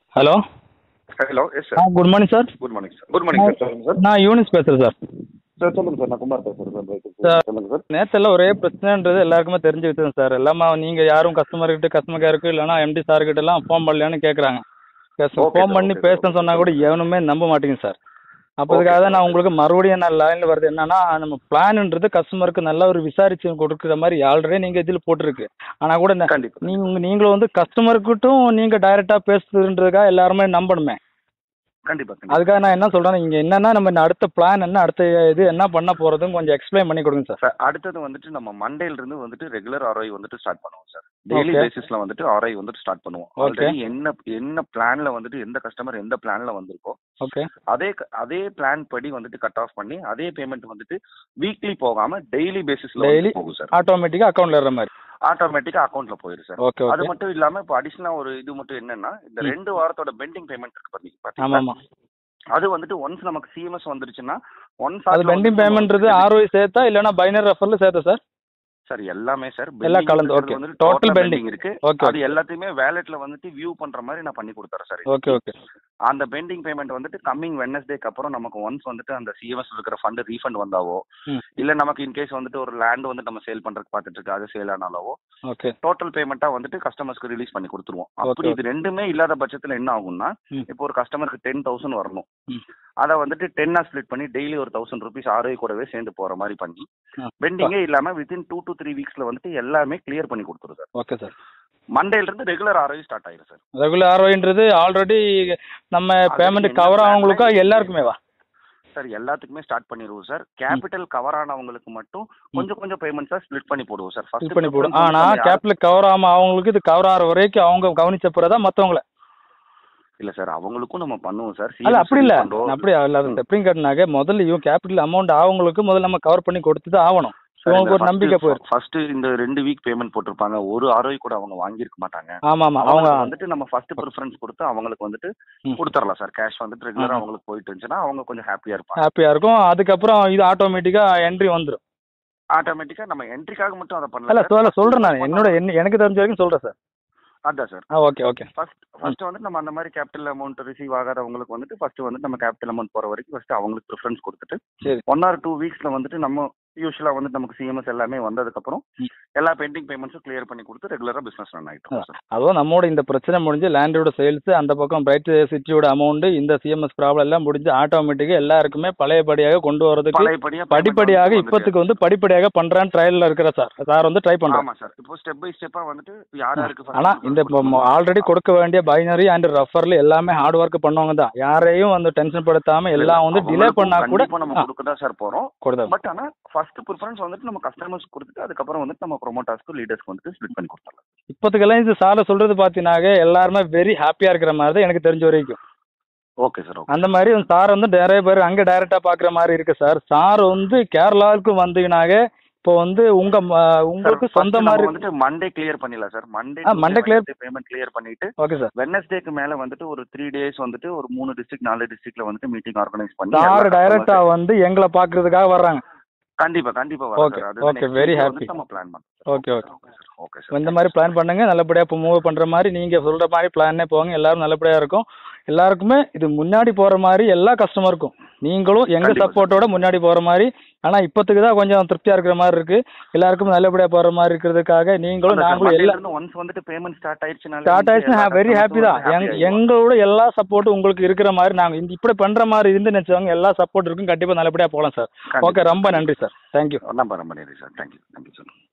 Hello hello yes ah sir good morning sir good morning sir good morning sir சொல்லுங்க sir நான் யூனிஸ் பேசுகிறேன் sir sir சொல்லுங்க sir நான் குமார் பேசுகிறேன் சார். சார் சொல்லுங்க சார் நேற்றுலாம் ஒரே பிரச்சனைன்றது எல்லாருக்குமே தெரிஞ்சு வச்சுருங்க சார் எல்லாமே நீங்கள் யாரும் கஸ்டமர்கிட்ட கஸ்டமர் கேருக்கு இல்லைனா எம்டி சார்கிட்ட எல்லாம் ஃபோன் பண்ணலையான்னு கேட்குறாங்க Okay, ஃபோன் sir, பண்ணி okay, sir, பேசுன்னு சொன்னா கூட எவனுமே நம்ப மாட்டேங்க சார் அப்போ இதுக்காக தான் நான் உங்களுக்கு மறுபடியும் நான் லைனில் வருது என்னன்னா நம்ம பிளான்ன்றது கஸ்டமருக்கு நல்லா ஒரு விசாரிச்சு கொடுக்குற மாதிரி ஆல்ரெடி நீங்கள் இதில் போட்டிருக்கு ஆனால் கூட இந்த- கண்டிப்பா நீங்க நீங்களும் வந்து கஸ்டமர்கிட்டும் நீங்கள் டைரெக்டாக பேசுறதுன்றதுக்காக எல்லாருமே நம்பணுமே கண்டிப்பா கண்டிப்பா அதுக்காக நான் என்ன சொல்றேன் இங்க என்னன்னா நம்ம இந்த அடுத்த பிளான் என்ன அடுத்த இது என்ன பண்ண போறதுன்னு கொஞ்சம் எக்ஸ்பிளைன் பண்ணி கொடுங்க சார் சார் அடுத்தது வந்துட்டு நம்ம மண்டேல இருந்து வந்துட்டு ரெகுலர் ஆர்ஐ வந்துட்டு ஸ்டார்ட் பண்ணுவோம் சார் டெய்லி Okay. பேசிஸ்ல வந்துட்டு ஆர்ஐ வந்துட்டு ஸ்டார்ட் பண்ணுவோம் Okay. ஆல்ரெடி என்ன என்ன பிளான்ல வந்துட்டு எந்த கஸ்டமர் எந்த பிளான்ல வந்திருக்கோ ஓகே அதே க- அதே பிளான் படி வந்துட்டு கட் ஆஃப் பண்ணி அதே பேமெண்ட் வந்துட்டு வீக்லி போகாம டெய்லி பேசிஸ்ல Daily? போகும் சார் ஆட்டோமேட்டிக்கா அக்கௌண்ட்ல ஏற மாதிரி ஆட்டோமேட்டிக்கா அக்கௌண்ட்ல போயிடும் சார் ஓகே அது ஓகே மட்டும் இல்லாம இப்போ அடிஷனலா ஒரு இது மட்டும் என்னன்னா இந்த ம். ரெண்டு வாரத்தோட பெண்டிங் பேமெண்ட் இருக்கு பாத்தீங்க ஆமா பாத்தீங்களா ஆமா அது வந்துட்டு ஒன்ஸ் நமக்கு சிஎம்எஸ் வந்துருச்சுன்னா ஒன்ஸ் அது பெண்டிங் பேமெண்ட்றது ஆர்ஓஐ சேர்த்தா இல்லைன்னா பைனர் ரெஃபர்ல சேர்த்தா சார் சார் எல்லாமே சார் எல்லாம் கலந்து, okay. வந்து Total டோட்டல் pending. பெண்டிங் இருக்கு ஓகே அது எல்லாத்தையுமே வேலெட்ல வந்துட்டு வியூ பண்ற மாதிரி நான் பண்ணி கொடுத்துறேன் சார் ஓகே ஓகே அந்த பெண்டிங் பேமெண்ட் வந்துட்டு கம்மிங் வெனஸ்டேக்கு அப்புறம் நமக்கு ஒன்ஸ் வந்துட்டு அந்த சிஎம்எஸ் இருக்கிற ஃபண்ட் ரீஃபண்ட் வந்தாவோ ம். இல்ல நமக்கு இன்கேஸ் வந்துட்டு ஒரு லேண்ட் வந்து நம்ம சேல் பண்றதுக்கு பார்த்துட்டு இருக்கு அது சேல் ஆனாலவோ ஓகே டோட்டல் பேமெண்ட்டா வந்துட்டு கஸ்டமர்ஸ்க்கு ரிலீஸ் பண்ணி கொடுத்துருவோம் Okay, அப்படி இது ரெண்டுமே இல்லாத பட்சத்துல என்ன ஆகும்னா ம். இப்போ ஒரு கஸ்டமருக்கு டென் தௌசண்ட் வரணும் ம். அதை வந்துட்டு டென்னா ஸ்ப்ளிட் பண்ணி டெய்லி ஒரு தௌசண்ட் ருபீஸ் ஆர்ஐ கூடவே சேர்ந்து போற மாதிரி பண்ணி ஆ. பெண்டிங்கே இல்லாம வித்தின் டூ டு த்ரீ வீக்ஸ்ல வந்துட்டு எல்லாமே கிளியர் பண்ணி கொடுத்துரும் சார் ஓகே சார் மண்டேல இருந்து ரெகுலர் ஆர்ஐ ஸ்டார்ட் ஆயிரும் சார் ரெகுலர் ஆர்ஓஐன்றது ஆல்ரெடி நம்ம பேமெண்ட் என்ன கவர் plan ஆகவங்களுக்கா ல எல்லாருக்குமே வா சார் எல்லாத்துக்குமே ஸ்டார்ட் பண்ணிடுவோம் சார் கேபிட்டல் கவர் ஆனவங்களுக்கு மட்டும் கொஞ்சம் கொஞ்சம் பேமெண்ட்ஸா ஸ்ப்ளிட் பண்ணி போடுவோம் சார் இது பண்ணி போடும் ஆனா கேபிட்டல் கவர் ஆகாம அவங்களுக்கு இது கவர் ஆகிற வரைக்கும் அவங்க கவனிச்ச பிறகுதான் மத்தவங்கள இல்ல சார் அவங்களுக்கும் நம்ம பண்ணுவோம் சார் அல்ல அப்படி இல்ல பண்றோம். நான் அப்படி இல்ல ம். எப்படின்னு கேட்டினாக்க முதல்ல இவன் கேபிட்டல் அமௌண்ட் அவங்களுக்கு முதல்ல நம்ம கவர் பண்ணி கொடுத்து தான் ஆகணும் சார், இவங்களுக்கு ஒரு இந்த நம்பிக்கை first- போயிருக்கு first இந்த ரெண்டு வீக் பேமெண்ட் போட்டிருப்பாங்க ஒரு ஆர்ஐ கூட அவங்க வாங்கியிருக்க மாட்டாங்க ஆமா ஆமா அவங்க அவங்களுக்கு வந்துட்டு நம்ம ஃபர்ஸ்ட் ப்ரிஃபரன்ஸ் கொடுத்து அவங்களுக்கு வந்துட்டு ம். கொடுத்துடலாம் சார் கேஷ் வந்துட்டு ரெகுலரா ஆஹா. அவங்களுக்கு போயிட்டு இருந்துச்சுன்னா அவங்க கொஞ்சம் ஹாப்பியா இருப்பாங்க ஹாப்பியா இருக்கும் அதுக்கப்புறம் இது ஆட்டோமேட்டிக்கா என்ட்ரி வந்துடும் ஆட்டோமேட்டிக்கா நம்ம என்ட்ரிக்காக மட்டும் அதை இல்ல பண்ணல சொல்ல சொல்றேன் நான் என்னோட என்ன- எனக்கு தெரிஞ்ச வரைக்கும் சொல்றேன் சார் அதான் சார் ஆ ஓகே ஓகே ஃபர்ஸ்ட் ஃபர்ஸ்ட் வந்து நம்ம அந்த மாதிரி கேபிட்டல் அமௌண்ட் ரிசீவ் ஆகாதவங்களுக்கு வந்துட்டு ஃபர்ஸ்ட் வந்து நம்ம கேபிட்டல் அமௌண்ட் போற வரைக்கும் ஃபர்ஸ்ட் அவங்களுக்கு ப்ரிஃபரன்ஸ் கொடுத்துட்டு சரி ஒன் ஆர் டூ வீக்ஸ்ல வந்துட்டு நம்ம யூஸ்வலா வந்து நமக்கு சிஎம்எஸ் எல்லாமே வந்ததுக்கு அப்புறம் ம். எல்லா பெண்டிங் பேமெண்ட்ஸும் கிளியர் பண்ணி கொடுத்து ரெகுலரா பிசினஸ் ரன் ஆயிட்டு இருக்கும் சார் அதுவும் நம்மோட இந்த பிரச்சனை முடிஞ்சு லேண்டோட சேல்ஸ் அந்த பக்கம் பிரைட் சிட்டியோட அமௌண்ட் இந்த சிஎம்எஸ் ப்ராப்ளம் எல்லாம் முடிஞ்சு ஆட்டோமேட்டிக்கா எல்லாருக்குமே பழையபடியாக கொண்டு வரதுக்கு பழையபடியா payment படிப்படியாக வந்து இப்போத்துக்கு வந்து படிப்படியாக பண்றான்னு ட்ரையல்ல இருக்கிற சார் சார் வந்து ட்ரை பண்றாங்க ஆமா சார் இப்போ ஸ்டெப் பை ஸ்டெப்பா வந்துட்டு யார் யாருக்கு first ஆனா preference இந்த கொடுக்கணுமோ- ஆல்ரெடி கொடுக்க வேண்டிய பைனரி அண்ட் ரெஃபர்ல எல்லாமே ஹார்ட் ஒர்க் பண்ணவங்க தான் யாரையும் வந்து டென்ஷன் படுத்தாம எல்லாம் வந்து டிலே அவங்களுக்கும் பண்ணா கூட கண்டிப்பா நம்ம கொடுக்க தான் சார் போறோம் கொடுத்தாங்க பட் ஆனா ஃபர்ஸ்ட் ப்ரிஃபரன்ஸ் வந்துட்டு நம்ம கஸ்டமர்ஸ் கொடுத்துட்டு அதுக்கப்புறம் வந்துட்டு நம்ம ப்ரொமோட்டர்ஸ்க்கு லீடர்ஸ்க்கு வந்துட்டு ஸ்ப்ளிட் பண்ணி கொடுத்துடலாம் இப்போத்துக்கெல்லாம் இது சாரை சொல்றது பார்த்தீங்கன்னாக்க எல்லாருமே வெரி ஹாப்பியா இருக்கிற மாதிரி தான் எனக்கு தெரிஞ்ச வரைக்கும் ஓகே சார் ஓகே அந்த மாதிரி வந்து சார் வந்து நிறைய பேர் அங்கே டைரக்டா பார்க்குற மாதிரி இருக்கு சார் சார் வந்து கேரளாவுக்கு வந்தீங்கன்னாக்க இப்போ வந்து உங்க ம- உங்களுக்கு சொந்த மாதிரி வந்துட்டு மண்டே கிளியர் பண்ணிடலாம் சார் மண்டே ஆ, Monday clear- பேமெண்ட் கிளியர் பண்ணிட்டு ஓகே சார் வெனஸ்டேக்கு மேல வந்துட்டு ஒரு த்ரீ டேஸ் வந்துட்டு ஒரு மூணு டிஸ்ட்ரிக்ட் நாலு டிஸ்ட்ரிக்ட்ல வந்துட்டு மீட்டிங் ஆர்கனைஸ் பண்ணி சார் எல்லா டைரக்டா customers- வந்து எங்களை பார்க்கறதுக்காக வர்றாங்க கண்டிப்பா கண்டிப்பா Okay, வரும் சார் அது okay, next very week happy. வந்துட்டு நம்ம பிளான் பண்ணோம் Okay, okay. Okay sir okay sir இந்த மாதிரி பிளான் பண்ணுங்க நல்லபடியா இப்போ மூவ் பண்ற மாதிரி நீங்க சொல்ற மாதிரி பிளானே போங்க எல்லாரும் நல்லபடியா இருக்கும் எல்லாருக்குமே இது முன்னாடி போற மாதிரி எல்லா கஸ்டமருக்கும் நீங்களும் எங்க கண்டிப்பா சப்போர்ட்டோட முன்னாடி போற மாதிரி ஆனா இப்போத்துக்கு தான் கொஞ்சம் திருப்தியா இருக்கிற மாதிரி இருக்கு எல்லாருக்கும் நல்லபடியா போற மாதிரி இருக்கிறதுக்காக நீங்களும் நாங்களும் எல்லா ஒன்ஸ் வந்துட்டு பேமெண்ட் ஸ்டார்ட் ஆயிடுச்சுனால ஸ்டார்ட் ஆயிடுச்சுன்னா வெரி ஹாப்பி தான் எங் எங்களோட எல்லா சப்போர்ட்டும் உங்களுக்கு இருக்கிற மாதிரி நாங்க இந்த இப்படி பண்ற மாதிரி இருந்து நினைச்சவங்க எல்லா சப்போர்ட் இருக்கும் கண்டிப்பா நல்லபடியா போகலாம் சார் ஓகே ரொம்ப நன்றி சார் தேங்க்யூ நம்பர் ரொம்ப நன்றி சார் தேங்க்யூ தேங்க்யூ சார்